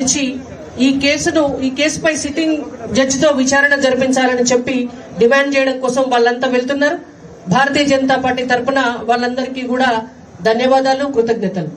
స్పందించి ఈ కేసును ఈ కేసుపై సిట్టింగ్ జడ్జితో విచారణ జరిపించాలని చెప్పి డిమాండ్ చేయడం కోసం వాళ్ళంతా వెళ్తున్నారు భారతీయ జనతా పార్టీ తరఫున వాళ్ళందరికీ కూడా ధన్యవాదాలు కృతజ్ఞతలు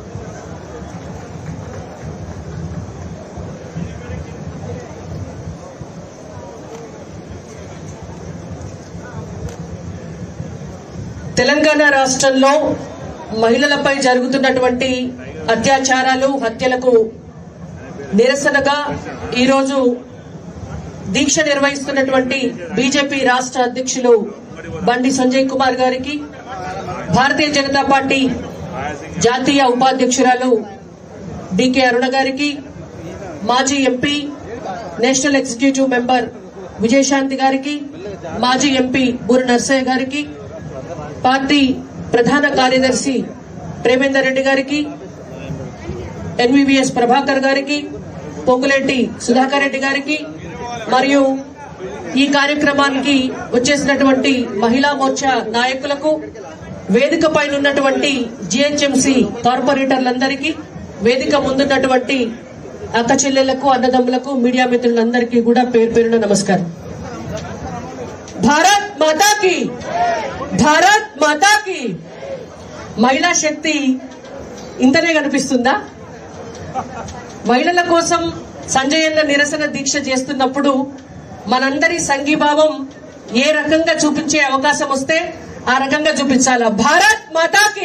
తెలంగాణ రాష్ట్రంలో మహిళలపై జరుగుతున్నటువంటి అత్యాచారాలు హత్యలకు నిరసనగా ఈరోజు దీక్ష నిర్వహిస్తున్నటువంటి బీజేపీ రాష్ట్ర అధ్యక్షులు బండి సంజయ్ కుమార్ గారికి భారతీయ జనతా పార్టీ జాతీయ ఉపాధ్యక్షురాలు డికే అరుణ గారికి మాజీ MP national executive member Vijayashanti గారికి మాజీ ఎంపీ బూర నర్సయ్య గారికి పార్టీ ప్రధాన కార్యదర్శి ప్రేమేందర్ రెడ్డి గారికి ఎన్వివిఎస్ ప్రభాకర్ గారికి పొంగులేటి సుధాకర్ రెడ్డి గారికి మరియు ఈ కార్యక్రమానికి వచ్చేసినటువంటి మహిళా మోర్చా నాయకులకు వేదిక పైన ఉన్నటువంటి జిహెచ్ఎంసి కార్పొరేటర్లందరికీ వేదిక ముందున్నటువంటి అక్క చెల్లెళ్లకు అన్నదమ్ములకు మీడియా మిత్రులందరికీ కూడా పేరు పేరున నమస్కారం భారత్ మాతాకి భారత్ మాతాకి మహిళా శక్తి ఇంతనే కనిపిస్తుందా మహిళల కోసం సంజయ్ అన్న నిరసన దీక్ష చేస్తున్నప్పుడు మనందరి సంఘీభావం ఏ రకంగా చూపించే అవకాశం వస్తే ఆ రకంగా చూపించాలా భారత్ మాతాకి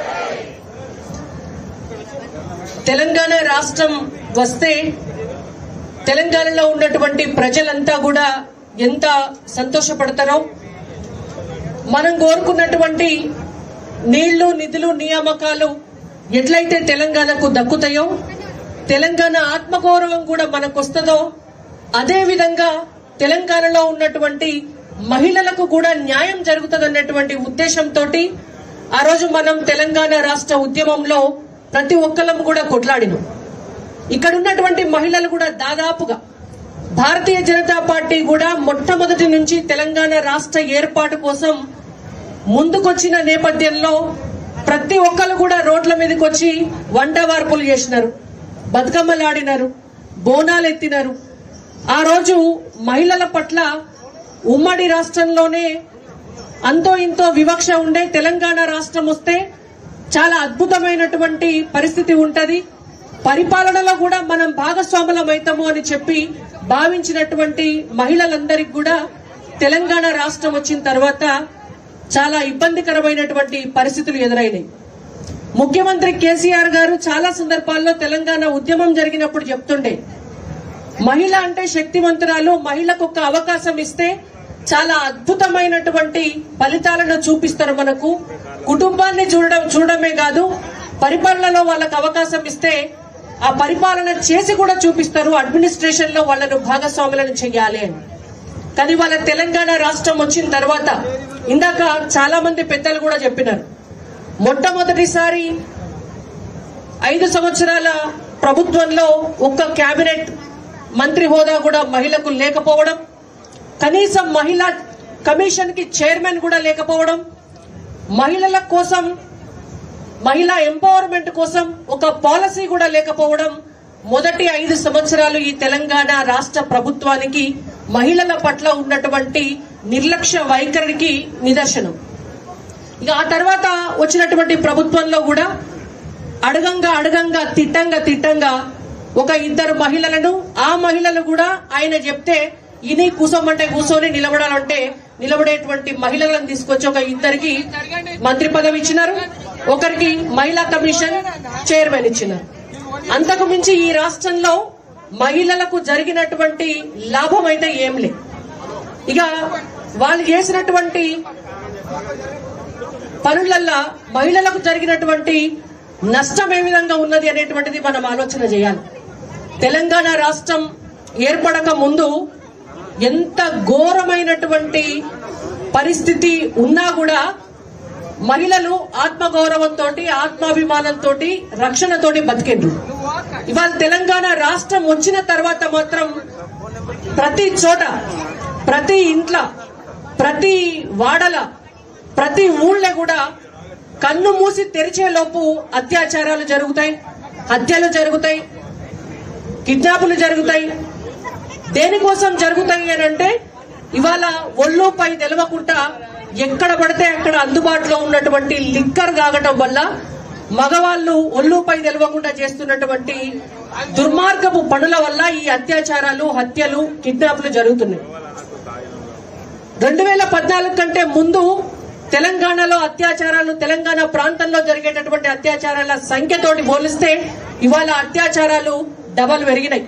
తెలంగాణ రాష్ట్రం వస్తే తెలంగాణలో ఉన్నటువంటి ప్రజలంతా కూడా ఎంత సంతోషపడతారో మనం కోరుకున్నటువంటి నీళ్లు నిధులు నియామకాలు ఎట్లయితే తెలంగాణకు దక్కుతాయో తెలంగాణ ఆత్మగౌరవం కూడా మనకు వస్తుందో అదే విధంగా తెలంగాణలో ఉన్నటువంటి మహిళలకు కూడా న్యాయం జరుగుతుందన్నటువంటి ఉద్దేశంతో ఆ రోజు మనం తెలంగాణ రాష్ట్ర ఉద్యమంలో ప్రతి ఒక్కళ్ళం కూడా కొట్లాడినాం ఇక్కడ ఉన్నటువంటి మహిళలు కూడా దాదాపుగా భారతీయ జనతా పార్టీ కూడా మొట్టమొదటి నుంచి తెలంగాణ రాష్ట్ర ఏర్పాటు కోసం ముందుకొచ్చిన నేపథ్యంలో ప్రతి ఒక్కరు కూడా రోడ్ల మీదకి వచ్చి వంట వార్పులు చేసినారు బతుకమ్మలు ఆడినారు బోనాలు ఎత్తినారు ఆ రోజు మహిళల పట్ల ఉమ్మడి రాష్ట్రంలోనే అంతో ఇంతో వివక్ష ఉండే తెలంగాణ రాష్ట్రం వస్తే చాలా అద్భుతమైనటువంటి పరిస్థితి ఉంటది పరిపాలనలో కూడా మనం భాగస్వాములం అవుతాము అని చెప్పి భావించినటువంటి మహిళలందరికీ కూడా తెలంగాణ రాష్ట్రం వచ్చిన తర్వాత చాలా ఇబ్బందికరమైనటువంటి పరిస్థితులు ఎదురైనాయి ముఖ్యమంత్రి కేసీఆర్ గారు చాలా సందర్భాల్లో తెలంగాణ ఉద్యమం జరిగినప్పుడు చెప్తుండే మహిళ అంటే శక్తివంతురాలు మహిళకు ఒక అవకాశం ఇస్తే చాలా అద్భుతమైనటువంటి ఫలితాలను చూపిస్తారు మనకు కుటుంబాన్ని చూడడం చూడడమే కాదు పరిపాలనలో వాళ్ళకు అవకాశం ఇస్తే ఆ పరిపాలన చేసి కూడా చూపిస్తారు అడ్మినిస్ట్రేషన్ లో వాళ్ళను భాగస్వాములను చెయ్యాలి అని కానీ వాళ్ళ తెలంగాణ రాష్ట్రం వచ్చిన తర్వాత ఇందాక చాలా మంది పెద్దలు కూడా చెప్పినారు మొట్టమొదటిసారి ఐదు సంవత్సరాల ప్రభుత్వంలో ఒక్క కేబినెట్ మంత్రి హోదా కూడా మహిళకు లేకపోవడం కనీసం మహిళా కమిషన్ కి చైర్మన్ కూడా లేకపోవడం మహిళల కోసం మహిళా ఎంపవర్మెంట్ కోసం ఒక పాలసీ కూడా లేకపోవడం మొదటి ఐదు సంవత్సరాలు ఈ తెలంగాణ రాష్ట్ర ప్రభుత్వానికి మహిళల పట్ల ఉన్నటువంటి నిర్లక్ష్య వైఖరికి నిదర్శనం ఇక ఆ తర్వాత వచ్చినటువంటి ప్రభుత్వంలో కూడా అడగంగా అడగంగా తిట్టంగా తిట్టంగా ఒక ఇద్దరు మహిళలను ఆ మహిళలు కూడా ఆయన చెప్తే ఇని కూసోమంటే కూర్చొని నిలబడాలంటే నిలబడేటువంటి మహిళలను తీసుకొచ్చి ఒక ఇద్దరికి మంత్రి పదవి ఇచ్చినారు ఒకరికి మహిళా కమిషన్ చైర్మన్ ఇచ్చినారు అంతకు మించి ఈ రాష్ట్రంలో మహిళలకు జరిగినటువంటి లాభం అయితే ఏం లేదు ఇక వాళ్ళు చేసినటువంటి పనులల్లా మహిళలకు జరిగినటువంటి నష్టం ఏ విధంగా ఉన్నది అనేటువంటిది మనం ఆలోచన చేయాలి తెలంగాణ రాష్ట్రం ఏర్పడక ముందు ఎంత ఘోరమైనటువంటి పరిస్థితి ఉన్నా కూడా మహిళలు ఆత్మగౌరవంతో ఆత్మాభిమానంతో రక్షణతోటి బతికిండ్రు ఇవాళ తెలంగాణ రాష్ట్రం వచ్చిన తర్వాత మాత్రం ప్రతి చోట ప్రతి ఇంట్ల ప్రతి వాడల ప్రతి ఊళ్ళో కూడా కన్ను మూసి తెరిచే లోపు అత్యాచారాలు జరుగుతాయి హత్యలు జరుగుతాయి కిడ్నాపులు జరుగుతాయి దేనికోసం జరుగుతాయి అని అంటే ఇవాళ ఒళ్ళుపై తెలవకుండా ఎక్కడ పడితే అక్కడ అందుబాటులో ఉన్నటువంటి లిక్కర్ తాగటం వల్ల మగవాళ్ళు ఒళ్ళుపై తెలవకుండా చేస్తున్నటువంటి దుర్మార్గపు పనుల వల్ల ఈ అత్యాచారాలు హత్యలు కిడ్నాప్లు జరుగుతున్నాయి రెండు వేల పద్నాలుగు కంటే ముందు తెలంగాణలో అత్యాచారాలు తెలంగాణ ప్రాంతంలో జరిగేటటువంటి అత్యాచారాల సంఖ్యతోటి పోలిస్తే ఇవాళ అత్యాచారాలు డబల్ పెరిగినాయి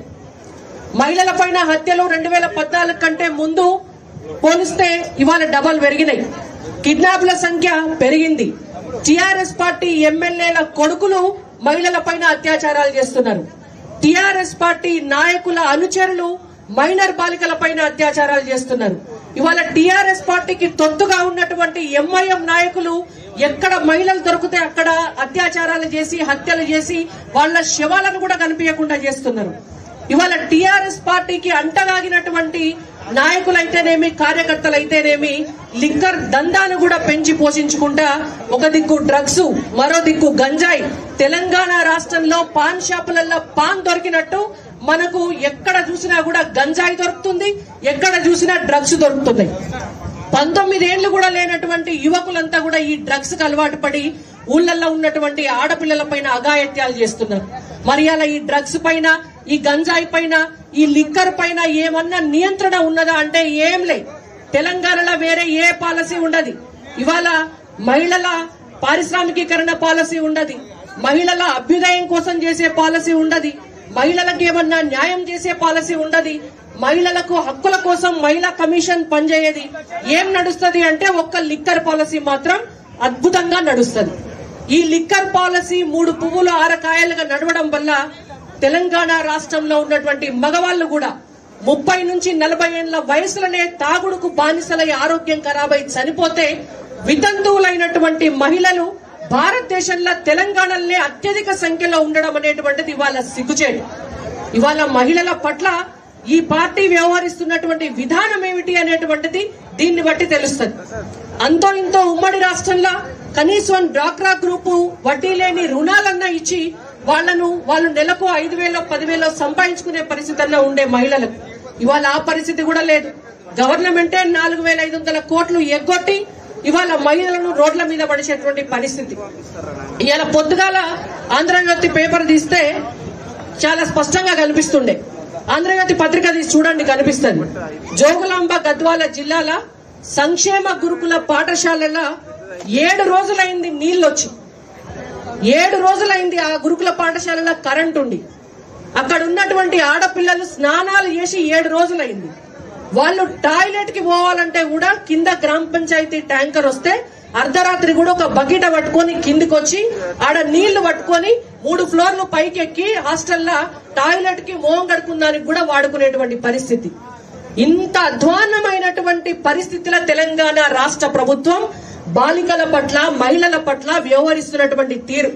మహిళల పైన హత్యలు రెండు వేల పద్నాలుగు కంటే ముందు పోలిస్తే ఇవాళ డబల్ పెరిగినాయి కిడ్నాప్ల సంఖ్య పెరిగింది టిఆర్ఎస్ పార్టీ ఎమ్మెల్యేల కొడుకులు మహిళల పైన అత్యాచారాలు చేస్తున్నారు టిఆర్ఎస్ పార్టీ నాయకుల అనుచరులు మైనర్ బాలికల పైన అత్యాచారాలు చేస్తున్నారు ఇవాళ టిఆర్ఎస్ పార్టీకి తొత్తుగా ఉన్నటువంటి ఎంఐఎం నాయకులు ఎక్కడ మహిళలు దొరికితే అక్కడ అత్యాచారాలు చేసి హత్యలు చేసి వాళ్ళ శవాలను కూడా కనిపించకుండా చేస్తున్నారు ఇవాళ టిఆర్ఎస్ పార్టీకి అంటగాగినటువంటి నాయకులైతేనేమి కార్యకర్తలైతేనేమి లిక్కర్ దందాను కూడా పెంచి పోషించుకుంటా ఒక దిక్కు డ్రగ్స్ మరో దిక్కు గంజాయి తెలంగాణ రాష్ట్రంలో పాన్ షాపులలో పాన్ దొరికినట్టు మనకు ఎక్కడ చూసినా కూడా గంజాయి దొరుకుతుంది ఎక్కడ చూసినా డ్రగ్స్ దొరుకుతున్నాయి పంతొమ్మిది ఏళ్లు కూడా లేనటువంటి యువకులంతా కూడా ఈ డ్రగ్స్ కు అలవాటు పడి ఊళ్ళల్లో ఉన్నటువంటి ఆడపిల్లల పైన అఘాయత్యాలు చేస్తున్నారు మరి అలా ఈ డ్రగ్స్ పైన ఈ గంజాయి పైన ఈ లిక్కర్ పైన ఏమన్నా నియంత్రణ ఉన్నదా అంటే ఏం లే తెలంగాణలో వేరే ఏ పాలసీ ఉండదు ఇవాళ మహిళల పారిశ్రామికీకరణ పాలసీ ఉండదు మహిళల అభ్యుదయం కోసం చేసే పాలసీ ఉండదు మహిళలకు ఏమన్నా న్యాయం చేసే పాలసీ ఉండదు మహిళలకు హక్కుల కోసం మహిళా కమిషన్ పనిచేయేది ఏం నడుస్తుంది అంటే ఒక్క లిక్కర్ పాలసీ మాత్రం అద్భుతంగా నడుస్తుంది ఈ లిక్కర్ పాలసీ మూడు పువ్వులు ఆరకాయలుగా నడవడం వల్ల తెలంగాణ రాష్ట్రంలో ఉన్నటువంటి మగవాళ్ళు కూడా ముప్పై నుంచి నలభై ఏళ్ల వయసులోనే తాగుడుకు బానిసలై ఆరోగ్యం ఖరాబై చనిపోతే వితంతువులైనటువంటి మహిళలు భారతదేశంలో తెలంగాణలోనే అత్యధిక సంఖ్యలో ఉండడం అనేటువంటిది ఇవాళ సిగ్గుచేటు ఇవాళ మహిళల పట్ల ఈ పార్టీ వ్యవహరిస్తున్నటువంటి విధానం ఏమిటి అనేటువంటిది దీన్ని బట్టి తెలుస్తుంది అంతో ఇంతో ఉమ్మడి రాష్ట్రంలో కనీసం డ్వాక్రా గ్రూపు వడ్డీ లేని రుణాలన్నా ఇచ్చి వాళ్లను వాళ్ళు నెలకు ఐదు వేలో పదివేలో సంపాదించుకునే పరిస్థితి అన్నా ఉండే మహిళలకు ఇవాళ ఆ పరిస్థితి కూడా లేదు గవర్నమెంటే నాలుగు వేల ఐదు వందల కోట్లు ఎగ్గొట్టి ఇవాళ మహిళలను రోడ్ల మీద పడిచేటువంటి పరిస్థితి ఇవాళ పొద్దుగాల ఆంధ్రజ్యోతి పేపర్ తీస్తే చాలా స్పష్టంగా కనిపిస్తుండే ఆంధ్రజ్యోతి పత్రిక తీసి చూడండి కనిపిస్తుంది జోగులాంబ గద్వాల జిల్లాల సంక్షేమ గురుకుల పాఠశాలల ఏడు రోజులైంది నీళ్ళొచ్చి ఏడు రోజులైంది ఆ గురుకుల పాఠశాలలో కరెంట్ ఉండి అక్కడ ఉన్నటువంటి ఆడపిల్లలు స్నానాలు చేసి ఏడు రోజులైంది వాళ్ళు టాయిలెట్ కి పోవాలంటే కూడా కింద గ్రామ పంచాయతీ ట్యాంకర్ వస్తే అర్ధరాత్రి కూడా ఒక బకెట పట్టుకొని కిందికి వచ్చి ఆడ నీళ్లు పట్టుకొని మూడు ఫ్లోర్లు పైకి ఎక్కి హాస్టల్లో టాయిలెట్ కి మోహం కడుకుందానికి కూడా వాడుకునేటువంటి పరిస్థితి ఇంత అధ్వాన్నమైనటువంటి పరిస్థితుల తెలంగాణ రాష్ట్ర ప్రభుత్వం బాలికల పట్ల మహిళల పట్ల వ్యవహరిస్తున్నటువంటి తీరు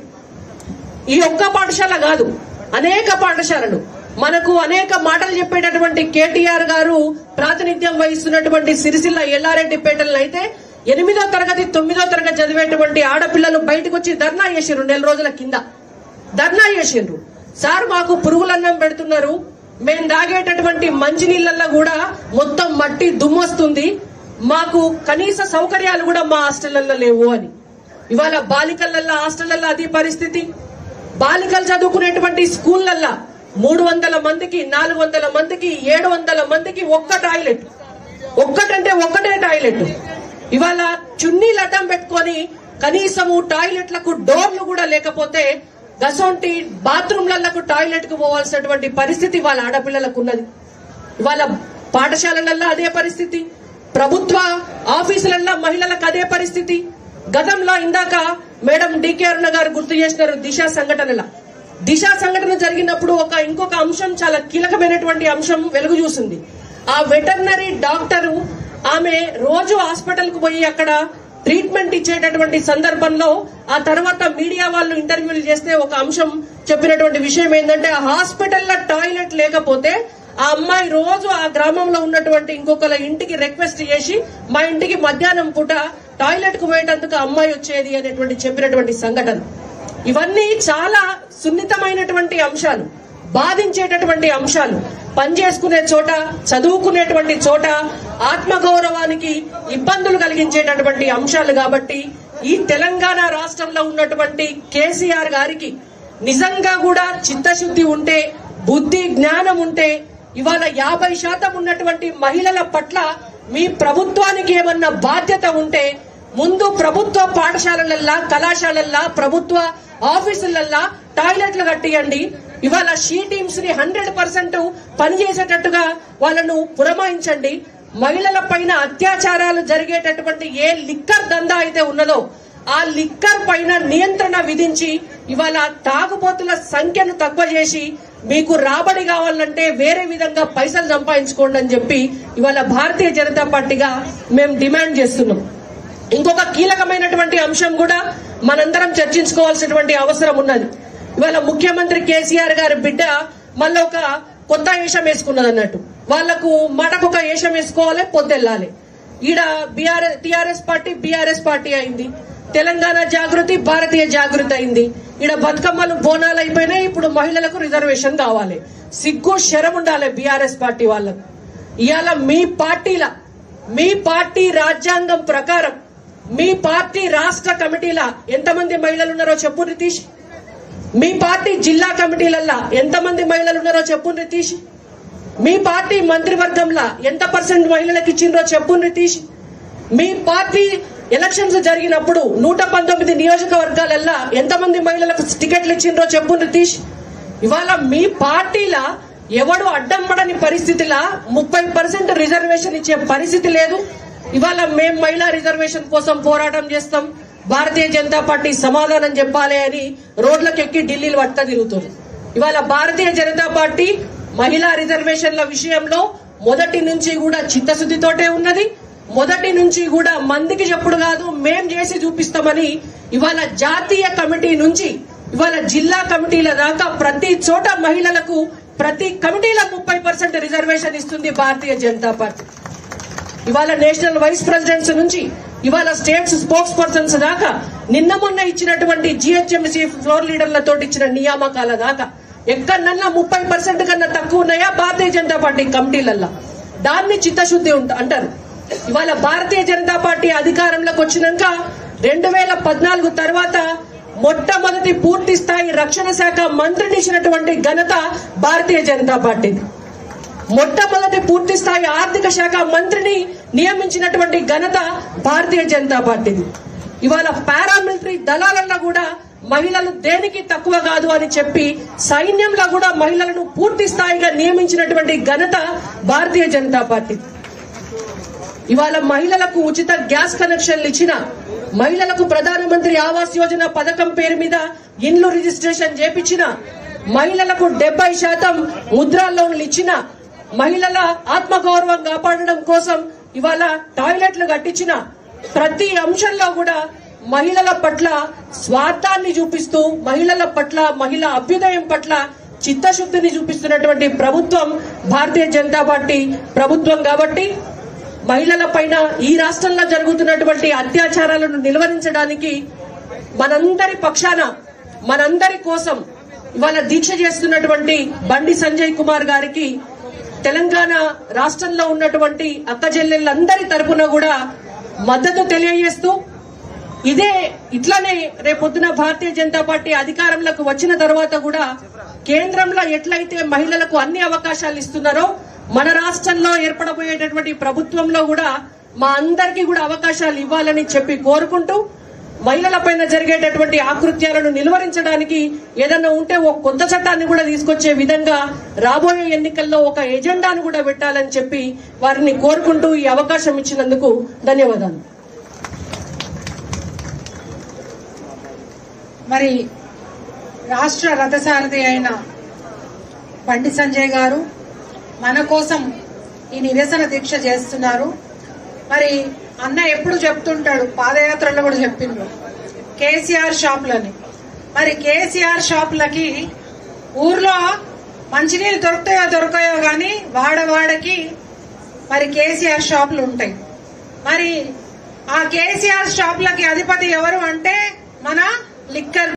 ఈ ఒక్క పాఠశాల కాదు అనేక పాఠశాలలు మనకు అనేక మాటలు చెప్పేటటువంటి కేటీఆర్ గారు ప్రాతినిధ్యం వహిస్తున్నటువంటి సిరిసిల్ల ఎల్లారెడ్డిపేటలను అయితే ఎనిమిదో తరగతి తొమ్మిదో తరగతి చదివేటువంటి ఆడపిల్లలు బయటకు వచ్చి ధర్నా చేసిండ్రు నెల రోజుల కింద ధర్నా చేసిండ్రు సార్ మాకు పురుగులన్నం పెడుతున్నారు మేము తాగేటటువంటి మంచినీళ్ళల్లో కూడా మొత్తం మట్టి దుమ్మొస్తుంది మాకు కనీస సౌకర్యాలు కూడా మా హాస్టళ్లలో లేవు అని ఇవాళ బాలికలల్లో హాస్టళ్లలో అదే పరిస్థితి బాలికలు చదువుకునేటువంటి స్కూళ్ళల్లో మూడు వందల మందికి నాలుగు వందల మందికి ఏడు వందల మందికి ఒక్క టాయిలెట్ ఒక్కటంటే ఒక్కటే టాయిలెట్ ఇవాళ చున్నీలు అడ్డం పెట్టుకొని కనీసము టాయిలెట్లకు డోర్లు కూడా లేకపోతే గసొంటి బాత్రూమ్లకు టాయిలెట్ కు పోవాల్సినటువంటి పరిస్థితి వాళ్ళ ఆడపిల్లలకు ఉన్నది ఇవాళ పాఠశాలలలో అదే పరిస్థితి ప్రభుత్వ ఆఫీసులలో మహిళలకు అదే పరిస్థితి గతంలో ఇందాక మేడం డికే అరుణ గారు గుర్తు చేసినారు దిశ సంఘటనల దిశ సంఘటన జరిగినప్పుడు ఒక ఇంకొక అంశం చాలా కీలకమైనటువంటి అంశం వెలుగు చూసింది ఆ వెటర్నరీ డాక్టరు ఆమె రోజు హాస్పిటల్ కు పోయి అక్కడ ట్రీట్మెంట్ ఇచ్చేటటువంటి సందర్భంలో ఆ తర్వాత మీడియా వాళ్ళు ఇంటర్వ్యూలు చేస్తే ఒక అంశం చెప్పినటువంటి విషయం ఏంటంటే ఆ హాస్పిటల్లో టాయిలెట్ లేకపోతే ఆ అమ్మాయి రోజు ఆ గ్రామంలో ఉన్నటువంటి ఇంకొకరి ఇంటికి రిక్వెస్ట్ చేసి మా ఇంటికి మధ్యాహ్నం పూట టాయిలెట్ కు పోయేటందుకు ఆ అమ్మాయి వచ్చేది అనేటువంటి చెప్పినటువంటి సంఘటన ఇవన్నీ చాలా సున్నితమైనటువంటి అంశాలు బాధించేటటువంటి అంశాలు పనిచేసుకునే చోట చదువుకునేటువంటి చోట ఆత్మగౌరవానికి ఇబ్బందులు కలిగించేటటువంటి అంశాలు కాబట్టి ఈ తెలంగాణ రాష్ట్రంలో ఉన్నటువంటి కేసీఆర్ గారికి నిజంగా కూడా చిత్తశుద్ధి ఉంటే బుద్ధి జ్ఞానం ఉంటే ఇవాళ యాభై శాతం ఉన్నటువంటి మహిళల పట్ల మీ ప్రభుత్వానికి ఏమన్నా బాధ్యత ఉంటే ముందు ప్రభుత్వ పాఠశాలలల్లా కళాశాలల్లా ప్రభుత్వ ఆఫీసులల్లా టాయిలెట్లు కట్టియండి ఇవాళ షీ టీమ్స్ ని హండ్రెడ్ పర్సెంట్ పనిచేసేటట్టుగా వాళ్ళను పురమాయించండి మహిళల పైన అత్యాచారాలు జరిగేటటువంటి ఏ లిక్కర్ దందా అయితే ఉన్నదో ఆ లిక్కర్ పైన నియంత్రణ విధించి ఇవాళ తాగుబోతుల సంఖ్యను తక్కువ చేసి మీకు రాబడి కావాలంటే వేరే విధంగా పైసలు సంపాదించుకోండి అని చెప్పి ఇవాళ భారతీయ జనతా పార్టీగా మేము డిమాండ్ చేస్తున్నాం ఇంకొక కీలకమైనటువంటి అంశం కూడా మనందరం చర్చించుకోవాల్సినటువంటి అవసరం ఉన్నది ఇవాళ ముఖ్యమంత్రి కేసీఆర్ గారి బిడ్డ మళ్ళీ ఒక కొత్త వేషం వేసుకున్నది అన్నట్టు వాళ్లకు మటకొక వేషం వేసుకోవాలి పొద్దెళ్ళాలి ఈడ బీఆర్ఎస్ టిఆర్ఎస్ పార్టీ బీఆర్ఎస్ పార్టీ అయింది తెలంగాణ జాగృతి భారతీయ జాగృతి అయింది ఈడ బతుకమ్మలు బోనాలు అయిపోయినాయి ఇప్పుడు మహిళలకు రిజర్వేషన్ కావాలి సిగ్గు శరం ఉండాలి బీఆర్ఎస్ పార్టీ వాళ్ళకు ఇవాళ మీ పార్టీల మీ పార్టీ రాజ్యాంగం ప్రకారం మీ పార్టీ రాష్ట్ర కమిటీల ఎంతమంది మహిళలు ఉన్నారో చెప్పు నితీష్ మీ పార్టీ జిల్లా కమిటీలల్లా ఎంతమంది మహిళలు ఉన్నారో చెప్పు నితీష్ మీ పార్టీ మంత్రివర్గంలో ఎంత పర్సెంట్ మహిళలకు ఇచ్చిండ్రో చెప్పు నితీష్ మీ పార్టీ ఎలక్షన్స్ జరిగినప్పుడు నూట పంతొమ్మిది నియోజకవర్గాలల్లా ఎంతమంది మహిళలకు టికెట్లు ఇచ్చిండ్రో చెప్పు నితీష్ ఇవాళ మీ పార్టీల ఎవడు అడ్డం పడని పరిస్థితిలా ముప్పై పర్సెంట్ రిజర్వేషన్ ఇచ్చే పరిస్థితి లేదు ఇవాళ మేం మహిళా రిజర్వేషన్ కోసం పోరాటం చేస్తాం భారతీయ జనతా పార్టీ సమాధానం చెప్పాలి అని రోడ్లకెక్కి ఢిల్లీలో పట్ట తిరుగుతుంది ఇవాళ భారతీయ జనతా పార్టీ మహిళా రిజర్వేషన్ల విషయంలో మొదటి నుంచి కూడా చిత్తశుద్ధితోటే ఉన్నది మొదటి నుంచి కూడా మందికి చెప్పుడు కాదు మేం చేసి చూపిస్తామని ఇవాళ జాతీయ కమిటీ నుంచి ఇవాళ జిల్లా కమిటీల దాకా ప్రతి చోట మహిళలకు ప్రతి కమిటీల ముప్పై పర్సెంట్ రిజర్వేషన్ ఇస్తుంది భారతీయ జనతా పార్టీ ఇవాళ నేషనల్ వైస్ ప్రెసిడెంట్స్ నుంచి ఇవాళ స్టేట్స్ స్పోక్స్ పర్సన్స్ దాకా నిన్న మొన్న ఇచ్చినటువంటి జిహెచ్ఎంసీ ఫ్లోర్ లీడర్లతో ఇచ్చిన నియామకాల దాకా ఎక్కడన్నా ముప్పై పర్సెంట్ కన్నా తక్కువ ఉన్నాయా భారతీయ జనతా పార్టీ కమిటీలల్లో దాన్ని చిత్తశుద్ధి ఉంట- అంటారు ఇవాళ భారతీయ జనతా పార్టీ అధికారంలోకి వచ్చినాక రెండు వేల పద్నాలుగు తర్వాత మొట్టమొదటి పూర్తి స్థాయి రక్షణ శాఖ మంత్రిని ఇచ్చినటువంటి ఘనత భారతీయ జనతా పార్టీది మొట్టమొదటి పూర్తి స్థాయి ఆర్థిక శాఖ మంత్రిని నియమించినటువంటి ఘనత భారతీయ జనతా పార్టీది ఇవాళ పారామిలిటరీ దళాలలో కూడా మహిళలు దేనికి తక్కువ కాదు అని చెప్పి సైన్యంలో కూడా మహిళలను పూర్తి స్థాయిగా నియమించినటువంటి ఘనత భారతీయ జనతా పార్టీ ఇవాళ మహిళలకు ఉచిత గ్యాస్ కనెక్షన్లు ఇచ్చిన మహిళలకు ప్రధానమంత్రి ఆవాస్ యోజన పథకం పేరు మీద ఇండ్లు రిజిస్ట్రేషన్ చేపించిన మహిళలకు డెబ్బై శాతం ముద్రా లోన్లు ఇచ్చిన మహిళల ఆత్మగౌరవం కాపాడడం కోసం ఇవాళ టాయిలెట్లు కట్టించిన ప్రతి అంశంలో కూడా మహిళల పట్ల స్వార్థాన్ని చూపిస్తూ మహిళల పట్ల మహిళ అభ్యుదయం పట్ల చిత్తశుద్ధిని చూపిస్తున్నటువంటి ప్రభుత్వం భారతీయ జనతా పార్టీ ప్రభుత్వం కాబట్టి మహిళల పైన ఈ రాష్ట్రంలో జరుగుతున్నటువంటి అత్యాచారాలను నిలువరించడానికి మనందరి పక్షాన మనందరి కోసం ఇవాళ దీక్ష చేస్తున్నటువంటి బండి సంజయ్ కుమార్ గారికి తెలంగాణ రాష్ట్రంలో ఉన్నటువంటి అక్క చెల్లెళ్ళందరి తరపున కూడా మద్దతు తెలియజేస్తూ ఇదే ఇట్లానే రేపొద్దున భారతీయ జనతా పార్టీ అధికారంలోకి వచ్చిన తర్వాత కూడా కేంద్రంలో ఎట్లయితే మహిళలకు అన్ని అవకాశాలు ఇస్తున్నారో మన రాష్ట్రంలో ఏర్పడబోయేటటువంటి ప్రభుత్వంలో కూడా మా అందరికీ కూడా అవకాశాలు ఇవ్వాలని చెప్పి కోరుకుంటూ మహిళల పైన జరిగేటటువంటి ఆకృత్యాలను నిలువరించడానికి ఏదన్నా ఉంటే ఒక కొత్త చట్టాన్ని కూడా తీసుకొచ్చే విధంగా రాబోయే ఎన్నికల్లో ఒక ఎజెండాను కూడా పెట్టాలని చెప్పి వారిని కోరుకుంటూ ఈ అవకాశం ఇచ్చినందుకు ధన్యవాదాలు మరి రాష్ట్ర రథసారథి అయిన బండి సంజయ్ గారు మన కోసం ఈ నిరసన దీక్ష చేస్తున్నారు మరి అన్న ఎప్పుడు చెప్తుంటాడు పాదయాత్రలో కూడా చెప్పిండ్రు కేసీఆర్ షాపులని మరి కేసీఆర్ షాపులకి ఊర్లో మంచినీళ్ళు దొరుకుతాయో దొరకాయో గాని వాడవాడకి మరి కేసీఆర్ షాపులు ఉంటాయి మరి ఆ కేసీఆర్ షాపులకి అధిపతి ఎవరు అంటే మన లిక్కర్